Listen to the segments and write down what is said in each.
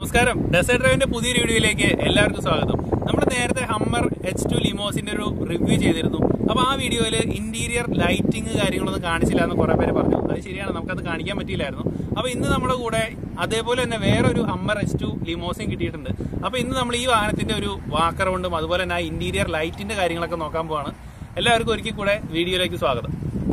നമസ്കാരം ഡെസേർട്ട് ഡ്രൈവിന്റെ പുതിയൊരു വീഡിയോയിലേക്ക് എല്ലാവർക്കും സ്വാഗതം നമ്മൾ നേരത്തെ ഹമ്മർ എച്ച് ടു ലിമോസിന്റെ ഒരു റിവ്യൂ ചെയ്തിരുന്നു അപ്പൊ ആ വീഡിയോയിൽ ഇന്റീരിയർ ലൈറ്റിംഗ് കാര്യങ്ങളൊന്നും കാണിച്ചില്ല എന്ന് കുറെ പേര് പറഞ്ഞു അത് ശരിയാണ് നമുക്കത് കാണിക്കാൻ പറ്റിയില്ലായിരുന്നു അപ്പൊ ഇന്ന് നമ്മുടെ കൂടെ അതേപോലെ തന്നെ വേറൊരു ഹമ്മർ എച്ച് ടു ലിമോസിൻ കിട്ടിയിട്ടുണ്ട് അപ്പൊ ഇന്ന് നമ്മൾ ഈ വാഹനത്തിന്റെ ഒരു വാക്കർ കൊണ്ടും അതുപോലെ തന്നെ ആ ഇന്റീരിയർ ലൈറ്റിന്റെ കാര്യങ്ങളൊക്കെ നോക്കാൻ പോവാണ് എല്ലാവർക്കും ഒരിക്കൽ കൂടെ വീഡിയോയിലേക്ക് സ്വാഗതം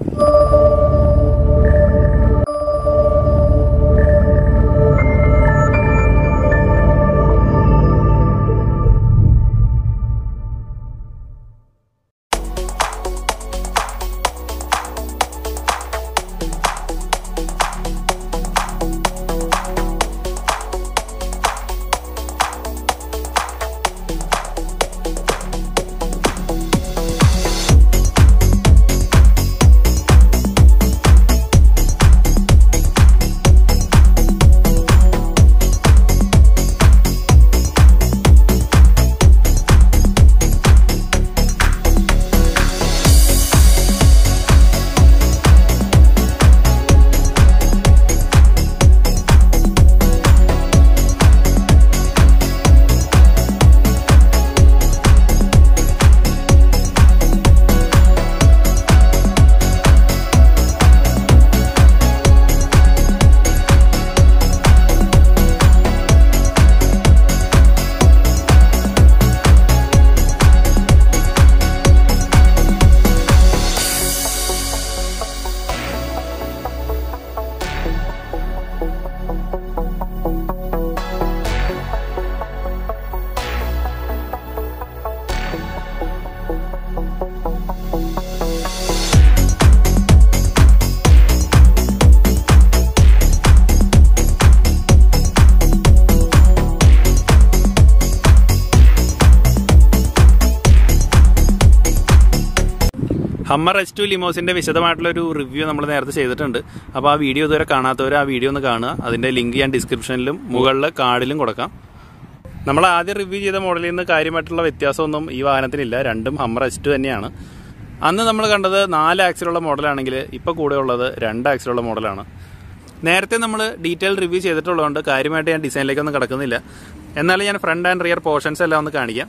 ഹമ്മർ എച്ച് ടു ലിമോസിന്റെ വിശദമായിട്ടുള്ള ഒരു റിവ്യൂ നമ്മൾ നേരത്തെ ചെയ്തിട്ടുണ്ട് അപ്പോൾ ആ വീഡിയോ ഇതുവരെ കാണാത്തവർ ആ വീഡിയോ ഒന്ന് കാണുക അതിന്റെ ലിങ്ക് ഞാൻ ഡിസ്ക്രിപ്ഷനിലും മുകളിൽ കാർഡിലും കൊടുക്കാം നമ്മൾ ആദ്യം റിവ്യൂ ചെയ്ത മോഡലിൽ നിന്ന് കാര്യമായിട്ടുള്ള വ്യത്യാസമൊന്നും ഈ വാഹനത്തിനില്ല രണ്ടും ഹമ്മർ എച്ച് ടു തന്നെയാണ് അന്ന് നമ്മൾ കണ്ടത് നാല് ആക്സിലുള്ള മോഡലാണെങ്കിൽ ഇപ്പോൾ കൂടെ ഉള്ളത് രണ്ട് ആക്സിലുള്ള മോഡലാണ് നേരത്തെ നമ്മൾ ഡീറ്റെയിൽ റിവ്യൂ ചെയ്തിട്ടുള്ളതുകൊണ്ട് കാര്യമായിട്ട് ഞാൻ ഡിസൈനിലേക്കൊന്നും കിടക്കുന്നില്ല എന്നാലും ഞാൻ ഫ്രണ്ട് ആൻഡ് റിയർ പോർഷൻസ് എല്ലാം ഒന്ന് കാണിക്കാം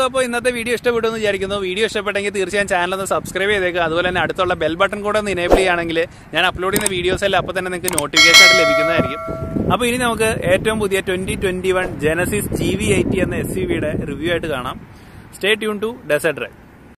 അപ്പോൾ ഇന്നത്തെ വീഡിയോ ഇഷ്ടപ്പെട്ടു എന്ന് വിചാരിക്കുന്നു വീഡിയോ ഇഷ്ടപ്പെട്ടെങ്കിൽ തീർച്ചയായും ചാനൽ ഒന്ന് സബ്സ്ക്രൈബ് ചെയ്തേക്കുക അതുപോലെ തന്നെ അടുത്തുള്ള ബെൽ ബട്ടൺ കൂടെ ഒന്ന് ഇനേബിൾ ചെയ്യുകയാണെങ്കിൽ ഞാൻ അപ്ലോഡ് ചെയ്യുന്ന വീഡിയോസ് എല്ലാം അപ്പോൾ തന്നെ നിങ്ങൾക്ക് നോട്ടിഫിക്കേഷൻ ആയിട്ട് ലഭിക്കുന്നതായിരിക്കും അപ്പോൾ ഇനി നമുക്ക് ഏറ്റവും പുതിയ twenty twenty one Genesis G V eighty എന്ന എസ് യു വിയുടെ റിവ്യൂ ആയിട്ട് കാണാം stay tune to desert drive